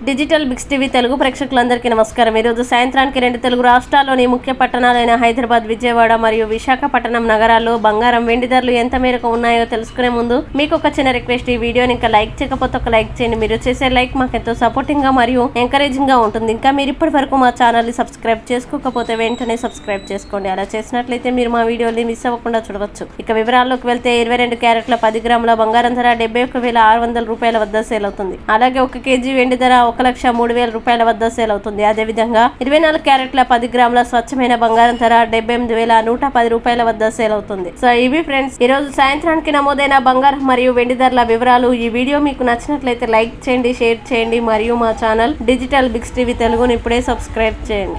digital బిక్స్ TV Telugu ప్రేక్షకులందరికీ నమస్కారం ఈరోజు సాయంత్రానికి రెండు తెలుగు రాష్ట్రాల్లోని ముఖ్య పట్టణాలైన హైదరాబాద్ విజయవాడ మరియు విశాఖపట్నం నగరాల్లో బంగారం వెండి ధరలు ఎంత మేరకు ఉన్నాయో తెలుసుకునే ముందు మీకు ఒక చిన్న రిక్వెస్ట్ ఈ వీడియోని ఇంకా లైక్ చేయకపోతే ఒక లైక్ చేయండి మీరు చేసే లైక్ మాకు ఎంతో సపోర్టింగ్ గా మరియు ఎంకరేజింగ్ గా ఉంటుంది ఇంకా మీరు ఇప్పటి వరకు మా ఛానల్ ని సబ్స్క్రైబ్ చేసుకోకపోతే వెంటనే సబ్స్క్రైబ్ చేసుకోండి అలా చేసినట్లయితే మీరు మా వీడియోని మిస్ అవ్వకుండా చూడవచ్చు ఇక వివరాల్లోకి వెళ్తే ఇరవై రెండు క్యారెట్ల పది గ్రాముల బంగారం ధర డెబ్బై ఒక వేల ఆరు వందల రూపాయల వద్ద సేల్ అవుతుంది అలాగే ఒక కేజీ వెండి ధర ఒక లక్ష మూడు వేల రూపాయల వద్ద సేల్ అవుతుంది అదే విధంగా ఇరవై నాలుగు క్యారెట్ల పది గ్రాముల స్వచ్ఛమైన బంగారం ధర డెబ్బై ఎనిమిది వేల నూట పది రూపాయల వద్ద సేల్ అవుతుంది సో ఇవి ఫ్రెండ్స్ ఈ రోజు సాయంత్రానికి నమోదైన బంగారం మరియు వెండి ధరల వివరాలు ఈ వీడియో మీకు నచ్చినట్లయితే లైక్ చేయండి షేర్ చేయండి మరియు మా ఛానల్ డిజిటల్ బిగ్స్ టీవీ తెలుగుని ఇప్పుడే సబ్స్క్రైబ్ చేయండి